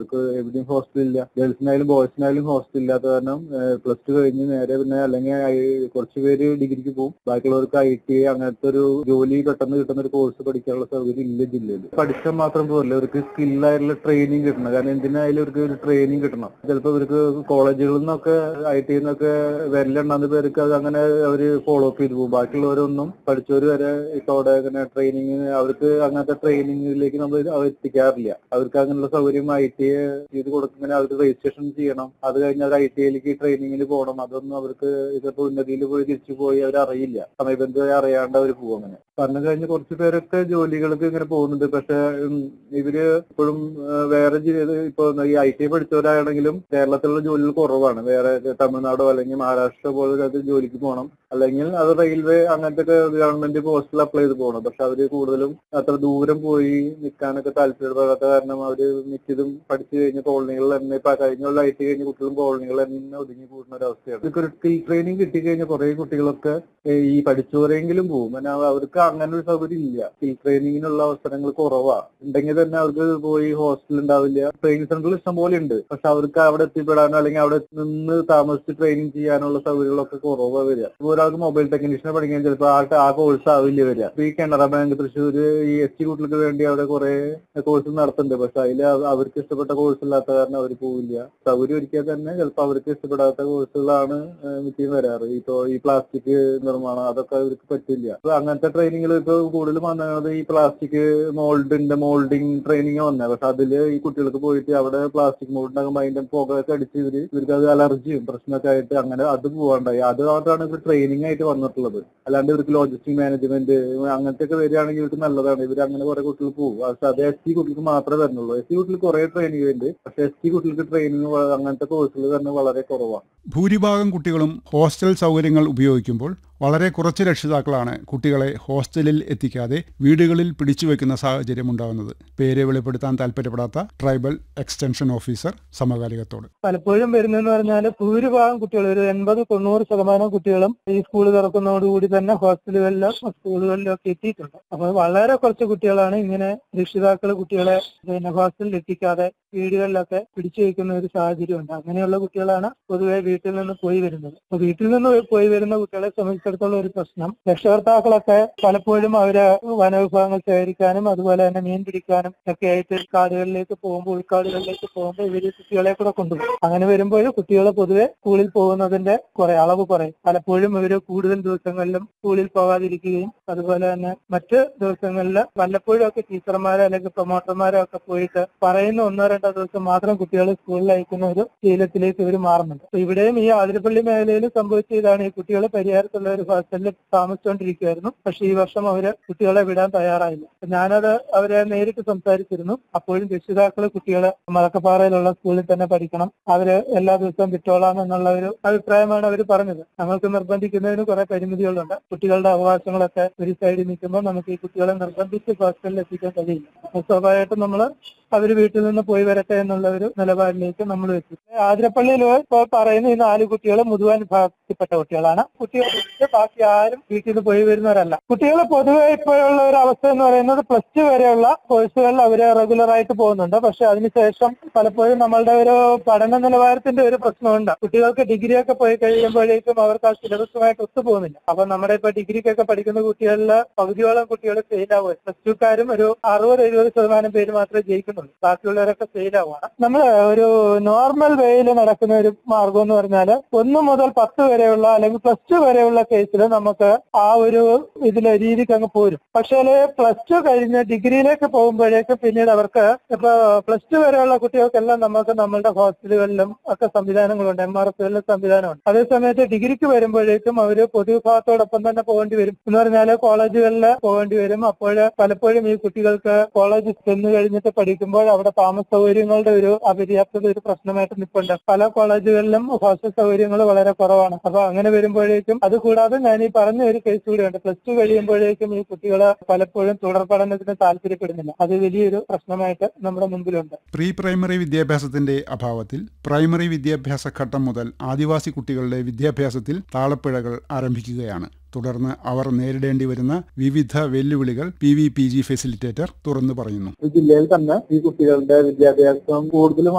അവർക്ക് എവിടെയും ഹോസ്റ്റൽ ഇല്ല ഗേൾസിനായാലും ബോയ്സിനായാലും ഹോസ്റ്റൽ ഇല്ലാത്ത കാരണം പ്ലസ് ടു കഴിഞ്ഞ് നേരെ പിന്നെ അല്ലെങ്കിൽ ഐ- കുറച്ച് പേര് ഡിഗ്രിക്ക് പോകും ബാക്കിയുള്ളവർക്ക് ഐ ടി ഐ അങ്ങനത്തെ ഒരു ജോലി പെട്ടെന്ന് കിട്ടുന്ന ഒരു കോഴ്സ് പഠിക്കാനുള്ള സൗകര്യം ഇല്ല ജില്ലയിൽ പഠിച്ചാൽ മാത്രം പോരല്ല അവർക്ക് സ്കില്ലായിട്ടുള്ള ട്രെയിനിങ് കിട്ടണം കാരണം എന്തിനായാലും അവർക്ക് ഒരു ട്രെയിനിങ് കിട്ടണം ചിലപ്പോൾ ഇവർക്ക് കോളേജുകളിൽ നിന്നൊക്കെ ഐ ടി നിന്നൊക്കെ വരലെണ്ണാന്ന് പേർക്ക് അത് അങ്ങനെ അവർ ഫോളോ അപ്പ് ചെയ്തു പോകും ബാക്കിയുള്ളവരൊന്നും പഠിച്ചവർ വരെ ഇപ്പൊ അവിടെ ഇങ്ങനെ ട്രെയിനിങ് അവർക്ക് അങ്ങനത്തെ ട്രെയിനിങ്ങിലേക്ക് നമ്മൾ അവർ എത്തിക്കാറില്ല അവർക്ക് അങ്ങനെയുള്ള സൗകര്യം ഐ ടി ഐ ചെയ്ത് കൊടുക്കുന്ന അവർക്ക് രജിസ്ട്രേഷൻ ചെയ്യണം അത് കഴിഞ്ഞ് അവർ ഐ ടി ഐയിലേക്ക് ട്രെയിനിങ്ങിന് പോകണം അതൊന്നും അവർക്ക് ഇതിപ്പോ ഉന്നതിയിൽ പോയി തിരിച്ചു പോയി അവർ അറിയില്ല സമയബന്ധമായി അറിയാണ്ട് അവർ പോകും അങ്ങനെ പറഞ്ഞു കഴിഞ്ഞ് കുറച്ച് പേരൊക്കെ ജോലികൾക്ക് ഇങ്ങനെ പോകുന്നുണ്ട് പക്ഷെ ഉം, ഇവര് ഇപ്പോഴും ആ, വേറെ ജില്ല ഇപ്പൊ ഈ ഐ ടി പഠിച്ചവരാണെങ്കിലും കേരളത്തിലുള്ള ജോലികൾ കുറവാണ് വേറെ തമിഴ്നാടോ അല്ലെങ്കിൽ മഹാരാഷ്ട്ര പോലെ ജോലിക്ക് പോകണം അല്ലെങ്കിൽ അത് റെയിൽവേ അങ്ങനത്തെ ഒക്കെ ഗവൺമെന്റ് പോസ്റ്റിൽ അപ്ലൈ ചെയ്ത് പോകണം പക്ഷെ അവര് കൂടുതലും അത്ര ദൂരം പോയി നിൽക്കാനൊക്കെ താല്പര്യപ്പെടാത്ത കാരണം അവര് മിക്കതും പഠിച്ചു കഴിഞ്ഞ കോളനികളിൽ തന്നെ ഇപ്പൊ കഴിഞ്ഞുള്ള ഐ ടി കഴിഞ്ഞ കുട്ടികളും കോളനികളിൽ തന്നെ ഒതുങ്ങി കൂടുന്ന ഒരു അവസ്ഥയാണ് ഇതൊക്കെ ഒരു സ്കിൽ ട്രെയിനിങ് കിട്ടിക്കഴിഞ്ഞ കുറെ കുട്ടികളൊക്കെ ഏ, ഈ പഠിച്ചവരെങ്കിലും പോകും കാരണം അവർക്ക് അങ്ങനെ ഒരു സൗകര്യം ഇല്ല സ്കിൽ ട്രെയിനിങ്ങിനുള്ള അവസരങ്ങൾ കുറവാ ഉണ്ടെങ്കിൽ തന്നെ അവർക്ക് പോയി ഹോസ്റ്റൽ ഉണ്ടാവില്ല ട്രെയിനിങ് സെന്ററിൽ ഇഷ്ടംപോലെ ഉണ്ട് പക്ഷെ അവർക്ക് അവിടെ എത്തിപ്പെടാനോ അല്ലെങ്കിൽ അവിടെ നിന്ന് താമസിച്ച് ട്രെയിനിങ് ചെയ്യാനുള്ള സൗകര്യങ്ങളൊക്കെ കുറവാ വരിക ഇപ്പൊ ഒരാൾക്ക് മൊബൈൽ ടെക്നീഷ്യനെ പഠിക്കാൻ ചിലപ്പോൾ ആ ആ കോഴ്സ് ആവില്ല വരിക ഇപ്പൊ ഈ കാനറ ബാങ്ക് തൃശ്ശൂർ ഈ എസ് ടി കുട്ടികൾക്ക് വേണ്ടി അവിടെ കുറെ കോഴ്സ് നടത്തുന്നുണ്ട് പക്ഷെ അതിൽ അവർക്ക് ഇഷ്ടപ്പെട്ട കോഴ്സ് ഇല്ലാത്ത കാരണം അവർ പോവില്ല സൗകര്യം ഒരുക്കിയാൽ തന്നെ ചിലപ്പോൾ അവർക്ക് ഇഷ്ടപ്പെടാത്ത കോഴ്സുകളാണ് മിക്കയും വരാറ് ഇപ്പൊ ഈ പ്ലാസ്റ്റിക് നിർമ്മാണം അതൊക്കെ അവർക്ക് പറ്റില്ല അപ്പൊ അങ്ങനത്തെ ട്രെയിനിങ്ങൾ ഇപ്പൊ കൂടുതലും വന്നത് ഈ പ്ലാസ്റ്റിക് മോൾഡിന്റെ മോൾഡിങ് ട്രെയിനിങ് വന്നത് പക്ഷെ അതില് ഈ കുട്ടികൾക്ക് പോയിട്ട് അവിടെ പ്ലാസ്റ്റിക് മോൾഡിനകം അതിന്റെ പുകയൊക്കെ അടിച്ച് ഇവര് ഇവർക്ക് അത് അലർജിയും പ്രശ്നമൊക്കെ ആയിട്ട് അങ്ങനെ അത് പോവാണ്ടായി അത് മാത്രമാണ് ഇവർ ട്രെയിനിങ് ആയിട്ട് വന്നിട്ടുള്ളത് അല്ലാണ്ട് ഇവർക്ക് ലോജിസ്റ്റിക് മാനേജ്മെന്റ് അങ്ങനത്തെ ഒക്കെ വരികയാണെങ്കിൽ ഇവർക്ക് നല്ലതാണ് ഇവർ അങ്ങനെ കുറെ കുട്ടികൾ പോകും പക്ഷെ അത് എസ് ടി കുട്ടികൾക്ക് മാത്രമേ വരുന്നുള്ളൂ എസ് ടി കുട്ടികൾക്ക് കുറെ ട്രെയിനിങ് ഉണ്ട് പക്ഷെ എസ് ടി കുട്ടികൾക്ക് ട്രെയിനിങ് അങ്ങനത്തെ കോഴ്സുകൾ തന്നെ വളരെ കുറവാണ് ഭൂരിഭാഗം കുട്ടികളും ഹോസ്റ്റൽ സൗകര്യങ്ങൾ ഉപയോഗിക്കുമ്പോൾ വളരെ കുറച്ച് രക്ഷിതാക്കളാണ് കുട്ടികളെ ഹോസ്റ്റലിൽ എത്തിക്കാതെ വീടുകളിൽ പിടിച്ചു വയ്ക്കുന്ന സാഹചര്യം ഉണ്ടാകുന്നത് പേര് വെളിപ്പെടുത്താൻ താല്പര്യപ്പെടാത്ത ട്രൈബൽ എക്സ്റ്റൻഷൻ ഓഫീസർ സമകാലികത്തോട് പലപ്പോഴും വരുന്നതെന്ന് പറഞ്ഞാൽ ഭൂരിഭാഗം കുട്ടികൾ ഒരു എൺപത് തൊണ്ണൂറ് ശതമാനം കുട്ടികളും ഈ സ്കൂൾ തുറക്കുന്നതോടുകൂടി തന്നെ ഹോസ്റ്റലുകളിലും സ്കൂളുകളിലും ഒക്കെ എത്തിയിട്ടുണ്ട് അപ്പോൾ വളരെ കുറച്ച് കുട്ടികളാണ് ഇങ്ങനെ രക്ഷിതാക്കൾ കുട്ടികളെ പിന്നെ ഹോസ്റ്റലിൽ എത്തിക്കാതെ വീടുകളിലൊക്കെ പിടിച്ചു വയ്ക്കുന്ന ഒരു സാഹചര്യമുണ്ട് അങ്ങനെയുള്ള കുട്ടികളാണ് പൊതുവെ വീട്ടിൽ നിന്ന് പോയി വരുന്നത് അപ്പൊ വീട്ടിൽ നിന്ന് പോയി വരുന്ന കുട്ടികളെ സംബന്ധിച്ചിടത്തോളം ഒരു പ്രശ്നം രക്ഷകർത്താക്കളൊക്കെ പലപ്പോഴും അവര് വനവിഭവങ്ങൾ ശേഖരിക്കാനും അതുപോലെ തന്നെ മീൻ പിടിക്കാനും ഒക്കെ ആയിട്ട് കാടുകളിലേക്ക് പോകുമ്പോൾ ഉൾക്കാടുകളിലേക്ക് പോകുമ്പോൾ ഇവര് കുട്ടികളെ കൂടെ കൊണ്ടുപോകും അങ്ങനെ വരുമ്പോൾ കുട്ടികൾ പൊതുവെ സ്കൂളിൽ പോകുന്നതിന്റെ കുറെ അളവ് കുറയും പലപ്പോഴും ഇവര് കൂടുതൽ ദിവസങ്ങളിലും സ്കൂളിൽ പോകാതിരിക്കുകയും അതുപോലെ തന്നെ മറ്റ് ദിവസങ്ങളിൽ വല്ലപ്പോഴും ഒക്കെ ടീച്ചർമാരോ അല്ലെങ്കിൽ പ്രൊമോട്ടർമാരോ ഒക്കെ പോയിട്ട് പറയുന്ന ഒന്നോ രണ്ടോ ദിവസം മാത്രം കുട്ടികളെ സ്കൂളിൽ അയക്കുന്ന ഒരു ശീലത്തിലേക്ക് ഇവർ മാറുന്നുണ്ട് അപ്പൊ ഇവിടെയും ഈ ആതിരപ്പള്ളി മേഖലയിൽ സംഭവിച്ച ഇതാണ് ഈ കുട്ടികൾ പരിഹാരത്തുള്ള ഒരു ഹോസ്റ്റലിൽ താമസിച്ചുകൊണ്ടിരിക്കുകയായിരുന്നു പക്ഷെ ഈ വർഷം അവര് കുട്ടികളെ വിടാൻ തയ്യാറായില്ല അപ്പൊ ഞാനത് അവരെ നേരിട്ട് സംസാരിച്ചിരുന്നു അപ്പോഴും രക്ഷിതാക്കൾ കുട്ടികളെ മലക്കപ്പാറയിലുള്ള സ്കൂളിൽ തന്നെ പഠിക്കണം അവര് എല്ലാ ദിവസവും വിട്ടോളാം എന്നുള്ള ഒരു അഭിപ്രായമാണ് അവർ പറഞ്ഞത് ഞങ്ങൾക്ക് നിർബന്ധിക്കുന്നതിന് കുറെ പരിമിതികളുണ്ട് കുട്ടികളുടെ അവകാശങ്ങളൊക്കെ ഒരു സൈഡിൽ നിൽക്കുമ്പോൾ നമുക്ക് ഈ കുട്ടികളെ നിർബന്ധിച്ച് ഹോസ്റ്റലിൽ എത്തിക്കാൻ കഴിയില്ല അപ്പൊ സ്വാഭാവികമായിട്ടും നമ്മൾ അവർ വീട്ടിൽ നിന്ന് പോയി വരട്ടെ എന്നുള്ള ഒരു നിലപാടിലേക്ക് നമ്മൾ എത്തി ആതിരപ്പള്ളിയിൽ ഇപ്പോൾ പറയുന്ന ഈ നാല് കുട്ടികൾ മുഴുവൻ വിഭാഗത്തിൽപ്പെട്ട കുട്ടികളാണ് കുട്ടികൾ ബാക്കി ആരും വീട്ടിൽ നിന്ന് പോയി വരുന്നവരല്ല കുട്ടികൾ പൊതുവെ ഇപ്പോഴുള്ള ഒരു അവസ്ഥ എന്ന് പറയുന്നത് പ്ലസ് ടു വരെയുള്ള കോഴ്സുകളിൽ അവര് റെഗുലർ ആയിട്ട് പോകുന്നുണ്ട് പക്ഷെ അതിനുശേഷം പലപ്പോഴും നമ്മളുടെ ഒരു പഠന നിലവാരത്തിന്റെ ഒരു പ്രശ്നമുണ്ട് കുട്ടികൾക്ക് ഡിഗ്രി ഒക്കെ പോയി കഴിയുമ്പോഴേക്കും അവർക്ക് ആ സിലബസുമായിട്ട് ഒത്തുപോകുന്നില്ല അപ്പൊ നമ്മുടെ ഇപ്പൊ ഡിഗ്രിക്കൊക്കെ പഠിക്കുന്ന കുട്ടികളിൽ പകുതിയോളം കുട്ടികൾ ഫെയിൽ ആവുക പ്ലസ് ടുക്കാരും ഒരു അറുപത് എഴുപത് ശതമാനം പേര് മാത്രമേ ജയിക്കുന്നുള്ളൂ ബാക്കിയുള്ളവരൊക്കെ ഫെയിൽ ആവുകയാണ് നമ്മൾ ഒരു നോർമൽ വേയിൽ നടക്കുന്ന ഒരു മാർഗം എന്ന് പറഞ്ഞാൽ ഒന്ന് മുതൽ പത്ത് വരെയുള്ള അല്ലെങ്കിൽ പ്ലസ് ടു വരെയുള്ള കേസിൽ നമുക്ക് ആ ഒരു ഇതിലെ രീതിക്ക് അങ്ങ് പോരും പക്ഷേ പ്ലസ് ടു കഴിഞ്ഞ് ഡിഗ്രിയിലേക്ക് പോകുമ്പോഴേക്കും പിന്നീട് അവർക്ക് ഇപ്പൊ പ്ലസ് ടു വരെയുള്ള കുട്ടികൾക്കെല്ലാം നമുക്ക് നമ്മളുടെ ഹോസ്റ്റലുകളിലും ഒക്കെ സംവിധാനങ്ങളുണ്ട് എം ആർ എഫുകളിലും സംവിധാനമുണ്ട് അതേസമയത്ത് ഡിഗ്രിക്ക് വരുമ്പോഴേക്കും അവര് പൊതുവിഭാഗത്തോടൊപ്പം തന്നെ പോകേണ്ടി വരും എന്ന് പറഞ്ഞാൽ കോളേജുകളിൽ പോകേണ്ടി വരും അപ്പോൾ പലപ്പോഴും ഈ കുട്ടികൾക്ക് കോളേജിൽ ചെന്ന് കഴിഞ്ഞിട്ട് പഠിക്കുമ്പോൾ അവിടെ താമസ സൗകര്യങ്ങളുടെ ഒരു അപര്യാപ്തത ഒരു പ്രശ്നമായിട്ട് നിൽപ്പുണ്ട് പല കോളേജുകളിലും ഹോസ്റ്റൽ സൗകര്യങ്ങൾ വളരെ കുറവാണ് അപ്പൊ അങ്ങനെ വരുമ്പോഴേക്കും അത് കൂടാതെ ഞാൻ ഈ പറഞ്ഞ ഒരു കേസ് കൂടിയുണ്ട് പ്ലസ് ടു കഴിയുമ്പോഴേക്കും ഈ കുട്ടികൾ പലപ്പോഴും തുടർ പഠനത്തിന് താല്പര്യപ്പെടുന്നില്ല അത് വലിയൊരു പ്രശ്നമായിട്ട് നമ്മുടെ മുമ്പിലുണ്ട് പ്രീ പ്രൈമറി വിദ്യാഭ്യാസത്തിന്റെ അഭാവത്തിൽ പ്രൈമറി വിദ്യാഭ്യാസ ഘട്ടം മുതൽ ആദിവാസി കുട്ടികളുടെ വിദ്യാഭ്യാസത്തിൽ താളപ്പിഴകൾ ആരംഭിക്കുകയാണ് തുടർന്ന് അവർ നേരിടേണ്ടി വരുന്ന വിവിധ വെല്ലുവിളികൾ P V P G facilitator തുറന്നു പറയുന്നു ഈ ജില്ലയിൽ തന്നെ ഈ കുട്ടികളുടെ വിദ്യാഭ്യാസം കൂടുതലും